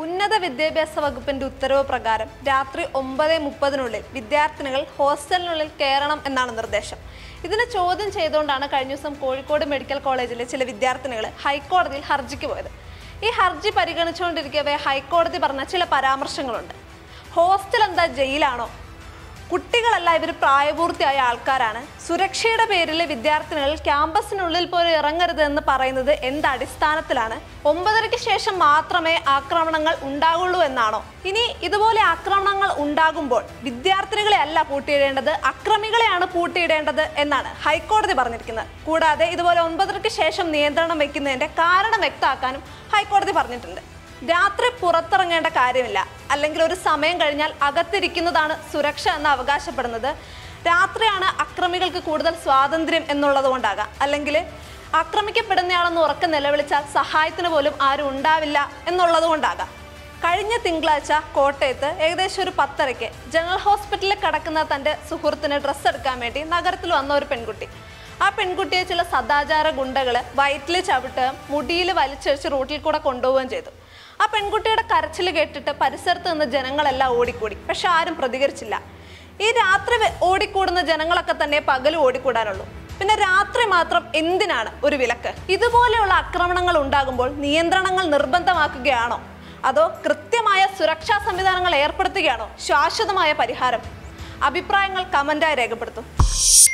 ഉന്നത വിദ്യാഭ്യാസ വകുപ്പിന്റെ ഉത്തരവ് പ്രകാരം രാത്രി ഒമ്പത് മുപ്പതിനുള്ളിൽ വിദ്യാർത്ഥിനികൾ ഹോസ്റ്റലിനുള്ളിൽ കയറണം എന്നാണ് നിർദ്ദേശം ഇതിനെ ചോദ്യം ചെയ്തുകൊണ്ടാണ് കഴിഞ്ഞ ദിവസം കോഴിക്കോട് മെഡിക്കൽ കോളേജിലെ ചില വിദ്യാർത്ഥിനികൾ ഹൈക്കോടതിയിൽ ഹർജിക്ക് പോയത് ഈ ഹർജി പരിഗണിച്ചുകൊണ്ടിരിക്കവേ ഹൈക്കോടതി പറഞ്ഞ ചില പരാമർശങ്ങളുണ്ട് ഹോസ്റ്റൽ എന്താ ജയിലാണോ കുട്ടികളല്ല ഇവർ പ്രായപൂർത്തിയായ ആൾക്കാരാണ് സുരക്ഷയുടെ പേരിൽ വിദ്യാർത്ഥിനികൾ ക്യാമ്പസിനുള്ളിൽ പോലും ഇറങ്ങരുത് എന്ന് പറയുന്നത് എന്ത് അടിസ്ഥാനത്തിലാണ് ഒമ്പതരയ്ക്ക് ശേഷം മാത്രമേ ആക്രമണങ്ങൾ ഉണ്ടാകുള്ളൂ എന്നാണോ ഇനി ഇതുപോലെ ആക്രമണങ്ങൾ ഉണ്ടാകുമ്പോൾ വിദ്യാർത്ഥിനികളെ അല്ല പൂട്ടിയിടേണ്ടത് അക്രമികളെയാണ് പൂട്ടിയിടേണ്ടത് എന്നാണ് ഹൈക്കോടതി പറഞ്ഞിരിക്കുന്നത് കൂടാതെ ഇതുപോലെ ഒമ്പതരയ്ക്ക് ശേഷം നിയന്ത്രണം വെക്കുന്നതിന്റെ കാരണം വ്യക്തമാക്കാനും ഹൈക്കോടതി പറഞ്ഞിട്ടുണ്ട് രാത്രി പുറത്തിറങ്ങേണ്ട കാര്യമില്ല അല്ലെങ്കിൽ ഒരു സമയം കഴിഞ്ഞാൽ അകത്തിരിക്കുന്നതാണ് സുരക്ഷ എന്ന് അവകാശപ്പെടുന്നത് രാത്രിയാണ് അക്രമികൾക്ക് കൂടുതൽ സ്വാതന്ത്ര്യം എന്നുള്ളത് കൊണ്ടാകാം അല്ലെങ്കിൽ ആക്രമിക്കപ്പെടുന്നയാളെന്ന് ഉറക്കെ നിലവിളിച്ചാൽ സഹായത്തിന് പോലും ആരും ഉണ്ടാവില്ല എന്നുള്ളത് കൊണ്ടാകാം കഴിഞ്ഞ തിങ്കളാഴ്ച കോട്ടയത്ത് ഏകദേശം ഒരു പത്തരയ്ക്ക് ജനറൽ ഹോസ്പിറ്റലിൽ കിടക്കുന്ന തൻ്റെ സുഹൃത്തിന് ഡ്രസ്സ് എടുക്കാൻ വേണ്ടി നഗരത്തിൽ വന്ന ഒരു പെൺകുട്ടി ആ പെൺകുട്ടിയെ ചില സദാചാര ഗുണ്ടകൾ വയറ്റിൽ ചവിട്ട് മുടിയിൽ വലിച്ചഴിച്ച് റൂട്ടിൽ കൂടെ കൊണ്ടുപോവുകയും ചെയ്തു ആ പെൺകുട്ടിയുടെ കരച്ചിൽ കേട്ടിട്ട് പരിസരത്ത് നിന്ന് ജനങ്ങളെല്ലാം ഓടിക്കൂടി പക്ഷെ ആരും പ്രതികരിച്ചില്ല ഈ രാത്രി വെ- ഓടിക്കൂടുന്ന ജനങ്ങളൊക്കെ തന്നെ പകൽ ഓടിക്കൂടാനുള്ളൂ പിന്നെ രാത്രി മാത്രം എന്തിനാണ് ഒരു വിലക്ക് ഇതുപോലെയുള്ള ആക്രമണങ്ങൾ ഉണ്ടാകുമ്പോൾ നിയന്ത്രണങ്ങൾ നിർബന്ധമാക്കുകയാണോ അതോ കൃത്യമായ സുരക്ഷാ സംവിധാനങ്ങൾ ഏർപ്പെടുത്തുകയാണോ ശാശ്വതമായ പരിഹാരം അഭിപ്രായങ്ങൾ കമന്റായി രേഖപ്പെടുത്തും